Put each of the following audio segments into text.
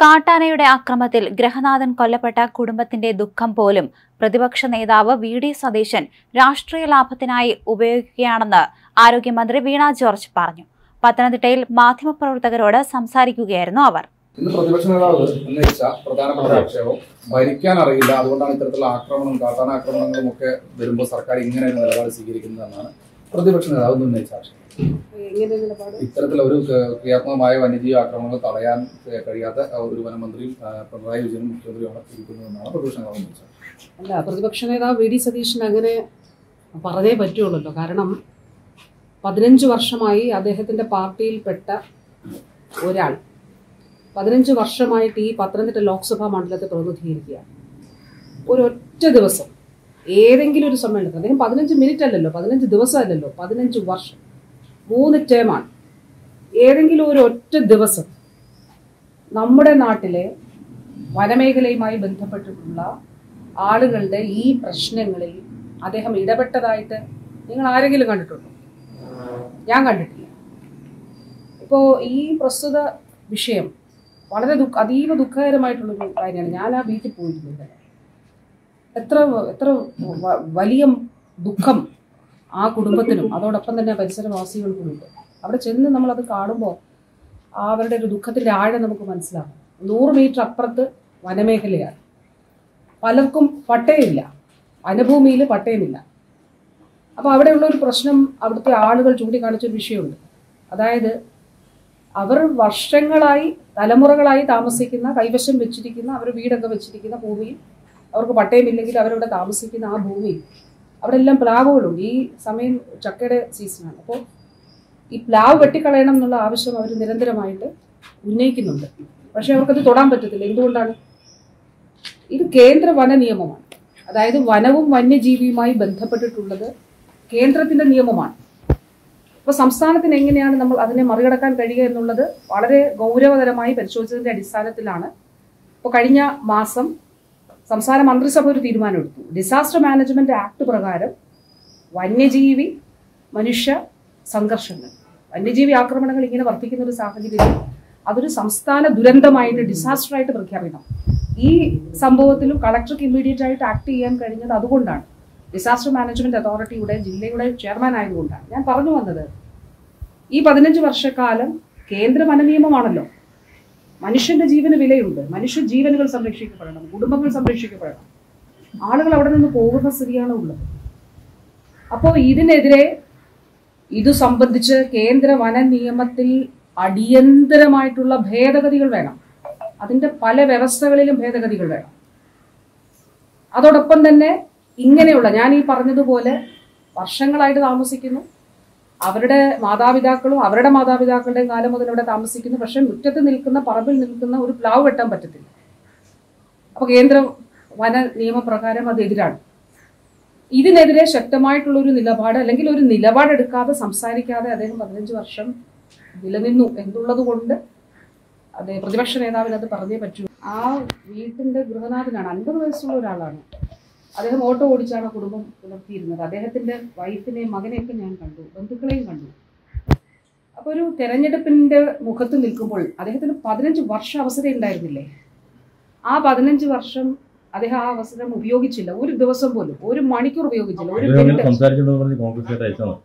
കാട്ടാനയുടെ ആക്രമത്തിൽ ഗ്രഹനാഥൻ കൊല്ലപ്പെട്ട കുടുംബത്തിന്റെ ദുഃഖം പോലും പ്രതിപക്ഷ നേതാവ് വി ഡി സതീശൻ രാഷ്ട്രീയ ലാഭത്തിനായി ഉപയോഗിക്കുകയാണെന്ന് ആരോഗ്യമന്ത്രി വീണ ജോർജ് പറഞ്ഞു പത്തനംതിട്ടയിൽ മാധ്യമപ്രവർത്തകരോട് സംസാരിക്കുകയായിരുന്നു അവർ ഇന്ന് പ്രതിപക്ഷ നേതാവ് ഉന്നയിച്ച പ്രധാനപ്പെട്ട ആക്ഷേപം ഭരിക്കാൻ അറിയില്ല അതുകൊണ്ടാണ് ഇത്തരത്തിലുള്ള ആക്രമണം കാട്ടാന ആക്രമണങ്ങളും ഒക്കെ വരുമ്പോൾ സർക്കാർ ഇങ്ങനെ ഒരു നിലപാട് സ്വീകരിക്കുന്നതെന്നാണ് പ്രതിപക്ഷ നേതാവ് ഇന്ന് ഉന്നയിച്ച ആക്ഷേപം എങ്ങനെ നിലപാട് ഇത്തരത്തിലൊരു ക- ക്രിയാത്മകമായ വന്യജീവി ആക്രമണങ്ങൾ തടയാൻ ഏഹ്, കഴിയാത്ത ഏഹ്, ഒരു വനമന്ത്രിയും ഏഹ്, പിണറായി വിജയനും മുഖ്യമന്ത്രിയുമാണ് ഇരിക്കുന്നതെന്നാണ് പ്രതിപക്ഷ നേതാവ് ഉന്നയിച്ചത് അല്ല പ്രതിപക്ഷ നേതാവ് വി ഡി സതീശൻ അങ്ങനെ പറഞ്ഞേ പറ്റുള്ളൂ കാരണം പതിനഞ്ച് വർഷമായി അദ്ദേഹത്തിന്റെ പാർട്ടിയിൽപ്പെട്ട ഒരാൾ പതിനഞ്ച് വർഷമായിട്ട് ഈ പത്തനംതിട്ട ലോക്സഭാ മണ്ഡലത്തെ പ്രതിനിധീകരിക്കുകയാണ് ഒരൊറ്റ ദിവസം ഏതെങ്കിലും ഒരു സമ്മേളനത്തിൽ അദ്ദേഹം പതിനഞ്ച് മിനിറ്റ് അല്ലല്ലോ പതിനഞ്ച് ദിവസം അല്ലല്ലോ പതിനഞ്ച് വർഷം മൂന്ന് ടേമാണ് ഏതെങ്കിലും ഒരു ഒറ്റ ദിവസം നമ്മുടെ നാട്ടിലെ വനമേഖലയുമായി ബന്ധപ്പെട്ടിട്ടുള്ള ആളുകളുടെ ഈ പ്രശ്നങ്ങളിൽ അദ്ദേഹം ഇടപെട്ടതായിട്ട് നിങ്ങൾ ആരെങ്കിലും കണ്ടിട്ടുണ്ടോ ഞാൻ കണ്ടിട്ടില്ല ഇപ്പോൾ ഈ പ്രസ്തുത വിഷയം വളരെ ദുഃഖ അതീവ ദുഃഖകരമായിട്ടുള്ളൊരു കാര്യമാണ് ഞാൻ ആ വീട്ടിൽ പോയിരുന്നില്ല എത്ര എത്ര വ- വലിയ ദുഃഖം ആ കുടുംബത്തിനും അതോടൊപ്പം തന്നെ പരിസരവാസികൾക്കും ഉണ്ട് അവിടെ ചെന്ന് നമ്മളത് കാണുമ്പോൾ അവരുടെ ഒരു ദുഃഖത്തിൻ്റെ ആഴം നമുക്ക് മനസ്സിലാകും നൂറ് മീറ്റർ അപ്പുറത്ത് വനമേഖലയാണ് പലർക്കും പട്ടയമില്ല വനഭൂമിയിൽ പട്ടയമില്ല അപ്പോൾ അവിടെയുള്ള ഒരു പ്രശ്നം അവിടുത്തെ ആളുകൾ ചൂണ്ടിക്കാണിച്ചൊരു വിഷയമുണ്ട് അതായത് അവർ വർഷങ്ങളായി തലമുറകളായി താമസിക്കുന്ന കൈവശം വെച്ചിരിക്കുന്ന അവർ വീടൊക്കെ വെച്ചിരിക്കുന്ന ഭൂമിയിൽ അവർക്ക് പട്ടയമില്ലെങ്കിൽ അവരവിടെ താമസിക്കുന്ന ആ ഭൂമിയിൽ അവിടെ എല്ലാം പ്ലാവുകളുണ്ട് ഈ സമയം ചക്കയുടെ സീസണാണ് അപ്പോൾ ഈ പ്ലാവ് വെട്ടിക്കളയണം എന്നുള്ള ആവശ്യം അവർ നിരന്തരമായിട്ട് ഉന്നയിക്കുന്നുണ്ട് പക്ഷെ അവർക്കത് തൊടാൻ പറ്റത്തില്ല എന്തുകൊണ്ടാണ് ഇത് കേന്ദ്ര വന നിയമമാണ് അതായത് വനവും വന്യജീവിയുമായി ബന്ധപ്പെട്ടിട്ടുള്ളത് കേന്ദ്രത്തിന്റെ നിയമമാണ് അപ്പോൾ സംസ്ഥാനത്തിന് എങ്ങനെയാണ് നമ്മൾ അതിനെ മറികടക്കാൻ കഴിയുക എന്നുള്ളത് വളരെ ഗൗരവതരമായി പരിശോധിച്ചതിന്റെ അടിസ്ഥാനത്തിലാണ് ഇപ്പോൾ കഴിഞ്ഞ മാസം സംസ്ഥാന മന്ത്രിസഭ ഒരു തീരുമാനമെടുത്തു ഡിസാസ്റ്റർ മാനേജ്മെന്റ് ആക്ട് പ്രകാരം വന്യജീവി മനുഷ്യ സംഘർഷങ്ങൾ വന്യജീവി ആക്രമണങ്ങൾ ഇങ്ങനെ വർദ്ധിക്കുന്ന ഒരു സാഹചര്യത്തിൽ അതൊരു സംസ്ഥാന ദുരന്തമായിട്ട് ഡിസാസ്റ്റർ ആയിട്ട് പ്രഖ്യാപിക്കണം ഈ സംഭവത്തിലും കളക്ടർക്ക് ഇമ്മീഡിയറ്റ് ആയിട്ട് ആക്ട് ചെയ്യാൻ കഴിഞ്ഞത് അതുകൊണ്ടാണ് ഡിസാസ്റ്റർ മാനേജ്മെന്റ് അതോറിറ്റിയുടെ ജില്ലയുടെ ചെയർമാൻ ആയതുകൊണ്ടാണ് ഞാൻ പറഞ്ഞു വന്നത് ഈ പതിനഞ്ച് വർഷക്കാലം കേന്ദ്ര വന നിയമമാണല്ലോ മനുഷ്യന്റെ ജീവന് വിലയുണ്ട് മനുഷ്യ ജീവനുകൾ സംരക്ഷിക്കപ്പെടണം കുടുംബങ്ങൾ സംരക്ഷിക്കപ്പെടണം ആളുകൾ അവിടെ നിന്ന് പോകുന്ന സ്ഥിതിയാണ് ഉള്ളത് അപ്പോൾ ഇതിനെതിരെ ഇതു സംബന്ധിച്ച് കേന്ദ്ര വന നിയമത്തിൽ അടിയന്തരമായിട്ടുള്ള ഭേദഗതികൾ വേണം അതിന്റെ പല വ്യവസ്ഥകളിലും ഭേദഗതികൾ വേണം അതോടൊപ്പം തന്നെ ഇങ്ങനെയുള്ള ഞാൻ ഈ പറഞ്ഞതുപോലെ വർഷങ്ങളായിട്ട് താമസിക്കുന്നു അവരുടെ മാതാപിതാക്കളും അവരുടെ മാതാപിതാക്കളുടെയും കാലം മുതൽ ഇവിടെ താമസിക്കുന്നു പക്ഷെ മുറ്റത്ത് നിൽക്കുന്ന പറമ്പിൽ നിൽക്കുന്ന ഒരു പ്ലാവ് വെട്ടാൻ പറ്റത്തില്ല അപ്പൊ കേന്ദ്ര വന നിയമപ്രകാരം അത് എതിരാണ് ഇതിനെതിരെ ശക്തമായിട്ടുള്ള ഒരു നിലപാട് അല്ലെങ്കിൽ ഒരു നിലപാടെടുക്കാതെ സംസാരിക്കാതെ അദ്ദേഹം പതിനഞ്ച് വർഷം നിലനിന്നു എന്നുള്ളത് കൊണ്ട് അതെ പ്രതിപക്ഷ നേതാവിന് അത് പറഞ്ഞേ പറ്റൂ ആ വീട്ടിന്റെ ഗൃഹനാഥനാണ് അൻപത് വയസ്സുള്ള ഒരാളാണ് അദ്ദേഹം ഓട്ടോ ഓടിച്ചാണ് കുടുംബം പുലർത്തിയിരുന്നത് അദ്ദേഹത്തിന്റെ വൈഫിനെയും മകനെയൊക്കെ ഞാൻ കണ്ടു ബന്ധുക്കളെയും കണ്ടു അപ്പൊ ഒരു തെരഞ്ഞെടുപ്പിന്റെ മുഖത്ത് നിൽക്കുമ്പോൾ അദ്ദേഹത്തിന് പതിനഞ്ച് വർഷം അവസരം ഉണ്ടായിരുന്നില്ലേ ആ പതിനഞ്ച് വർഷം അദ്ദേഹം ആ അവസരം ഉപയോഗിച്ചില്ല ഒരു ദിവസം പോലും ഒരു മണിക്കൂർ ഉപയോഗിച്ചില്ല ഒരു ഇവരങ്ങനെ മിനിറ്റ് സംസാരിച്ചിട്ടുണ്ടെന്ന് പറഞ്ഞ് കോൺഗ്രസ് അയച്ചാണ്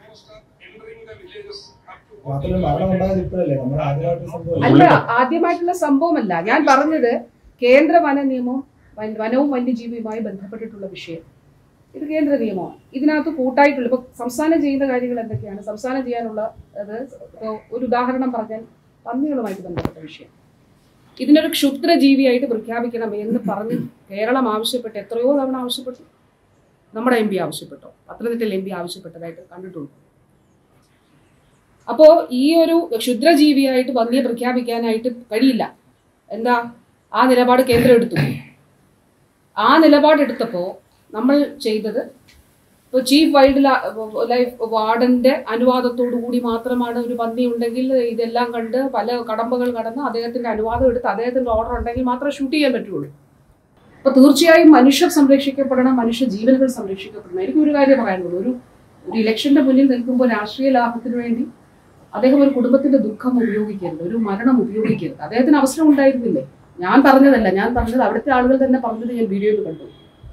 മാത്രമല്ല മരണം ഉണ്ടായത് ഇപ്പോഴല്ലേ നമ്മൾ ആദ്യമായിട്ട് സംഭവം അല്ല ആദ്യമായിട്ടുള്ള സംഭവമല്ല ഞാൻ പറഞ്ഞത് കേന്ദ്ര വന നിയമം വൻ- വനവും വന്യജീവിയുമായി ബന്ധപ്പെട്ടിട്ടുള്ള വിഷയം ഇത് കേന്ദ്ര നിയമമാണ് ഇതിനകത്ത് കൂട്ടായിട്ടുള്ള ഇപ്പൊ സംസ്ഥാനം ചെയ്യുന്ന കാര്യങ്ങൾ എന്തൊക്കെയാണ് സംസ്ഥാനം ചെയ്യാനുള്ള അത് ഇപ്പൊ ഒരു ഉദാഹരണം പറഞ്ഞാൽ പന്നികളുമായിട്ട് ബന്ധപ്പെട്ട വിഷയം ഇതിനൊരു ക്ഷുദ്ര ജീവിയായിട്ട് പ്രഖ്യാപിക്കണം എന്ന് പറഞ്ഞ് കേരളം ആവശ്യപ്പെട്ട് എത്രയോ തവണ ആവശ്യപ്പെട്ടു നമ്മുടെ എം പി ആവശ്യപ്പെട്ടോ പത്തനംതിട്ടയിൽ എം പി ആവശ്യപ്പെട്ടതായിട്ട് കണ്ടിട്ടുണ്ട് അപ്പോൾ ഈ ഒരു ക്ഷുദ്രജീവിയായിട്ട് പന്നിയെ പ്രഖ്യാപിക്കാനായിട്ട് കഴിയില്ല എന്താ ആ നിലപാട് കേന്ദ്രം എടുത്തു ആ നിലപാടെടുത്തപ്പോൾ നമ്മൾ ചെയ്തത് ഇപ്പോൾ ചീഫ് വൈൽഡ് ലൈഫ് വാർഡന്റെ അനുവാദത്തോടു കൂടി മാത്രമാണ് ഒരു പന്നി ഉണ്ടെങ്കിൽ ഇതെല്ലാം കണ്ട് പല കടമ്പകൾ കടന്ന് അദ്ദേഹത്തിന്റെ അനുവാദം എടുത്ത് അദ്ദേഹത്തിന്റെ ഓർഡർ ഉണ്ടെങ്കിൽ മാത്രമേ ഷൂട്ട് ചെയ്യാൻ പറ്റുള്ളൂ അപ്പൊ തീർച്ചയായും മനുഷ്യർ സംരക്ഷിക്കപ്പെടണം മനുഷ്യ ജീവനുകൾ സംരക്ഷിക്കപ്പെടണം എനിക്ക് ഒരു കാര്യം പറയാനുള്ളൂ ഒരു ഒരു ഇലക്ഷന്റെ മുന്നിൽ നിൽക്കുമ്പോൾ രാഷ്ട്രീയ ലാഭത്തിന് വേണ്ടി അദ്ദേഹം ഒരു കുടുംബത്തിന്റെ ദുഃഖം ഉപയോഗിക്കരുത് ഒരു മരണം ഉപയോഗിക്കരുത് അദ്ദേഹത്തിന് അവസരം ഉണ്ടായിരുന്നില്ലേ ഞാൻ പറഞ്ഞതല്ല ഞാൻ പറഞ്ഞത് അവിടുത്തെ ആളുകൾ തന്നെ പറഞ്ഞത് ഞാൻ വീഡിയോയിൽ കണ്ടു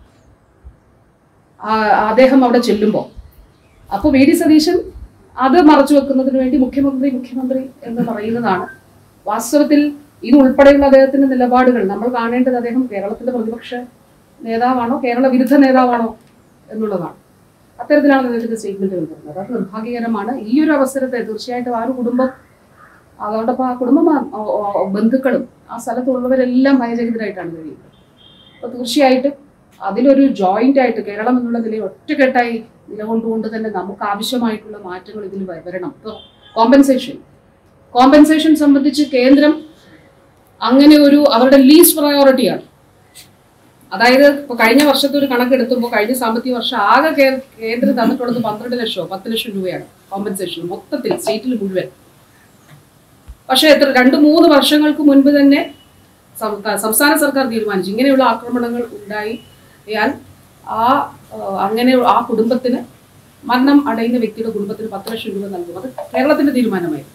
ആ, അദ്ദേഹം അവിടെ ചെല്ലുമ്പോൾ അപ്പോൾ വി ഡി സതീശൻ അത് മറച്ചു വെക്കുന്നതിന് വേണ്ടി മുഖ്യമന്ത്രി മുഖ്യമന്ത്രി എന്ന് പറയുന്നതാണ് വാസ്തവത്തിൽ ഇത് ഉൾപ്പെടെയുള്ള അദ്ദേഹത്തിന്റെ നിലപാടുകൾ നമ്മൾ കാണേണ്ടത് അദ്ദേഹം കേരളത്തിന്റെ പ്രതിപക്ഷ നേതാവാണോ കേരള വിരുദ്ധ നേതാവാണോ എന്നുള്ളതാണ് അത്തരത്തിലാണ് അദ്ദേഹത്തിന്റെ സ്റ്റേറ്റ്മെന്റുകൾ വരുന്നത് അത് നിർഭാഗ്യകരമാണ് ഈ ഒരു അവസരത്തെ തീർച്ചയായിട്ടും ആ ഒരു കുടുംബം അതോടൊപ്പം ആ കുടുംബം ആ- ഓ- ഓ- ബന്ധുക്കളും ആ സ്ഥലത്തുള്ളവരെല്ലാം ഭയചകിതരായിട്ടാണ് കഴിയുന്നത് അപ്പോൾ തീർച്ചയായിട്ടും അതിലൊരു ജോയിന്റ് ആയിട്ട് കേരളം എന്നുള്ള നിലയിൽ ഒറ്റക്കെട്ടായി നിലകൊണ്ടുകൊണ്ട് തന്നെ നമുക്ക് ആവശ്യമായിട്ടുള്ള മാറ്റങ്ങൾ ഇതിൽ വ- വരണം ഇപ്പോൾ കോമ്പൻസേഷൻ കോമ്പൻസേഷൻ സംബന്ധിച്ച് കേന്ദ്രം അങ്ങനെ ഒരു അവരുടെ ലീസ്റ്റ് പ്രയോറിറ്റിയാണ് അതായത് ഇപ്പോൾ കഴിഞ്ഞ വർഷത്തെ ഒരു കണക്കെടുത്തുമ്പോൾ കഴിഞ്ഞ സാമ്പത്തിക വർഷം ആകെ കേ- കേന്ദ്രം തന്നിട്ടുള്ളത് പന്ത്രണ്ട് ലക്ഷമോ പത്ത് ലക്ഷം രൂപയാണ് കോമ്പൻസേഷൻ മൊത്തത്തിൽ സ്റ്റേറ്റിൽ മുഴുവൻ പക്ഷേ എത്ര രണ്ട് മൂന്ന് വർഷങ്ങൾക്ക് മുൻപ് തന്നെ സം- സംസ്ഥാന സർക്കാർ തീരുമാനിച്ചു ഇങ്ങനെയുള്ള ആക്രമണങ്ങൾ ഉണ്ടായാൽ ആ ആ, അങ്ങനെ ആ കുടുംബത്തിന് മരണം അടയുന്ന വ്യക്തിയുടെ കുടുംബത്തിന് പത്ത് ലക്ഷം രൂപ നൽകും അത് കേരളത്തിന്റെ തീരുമാനമായിരുന്നു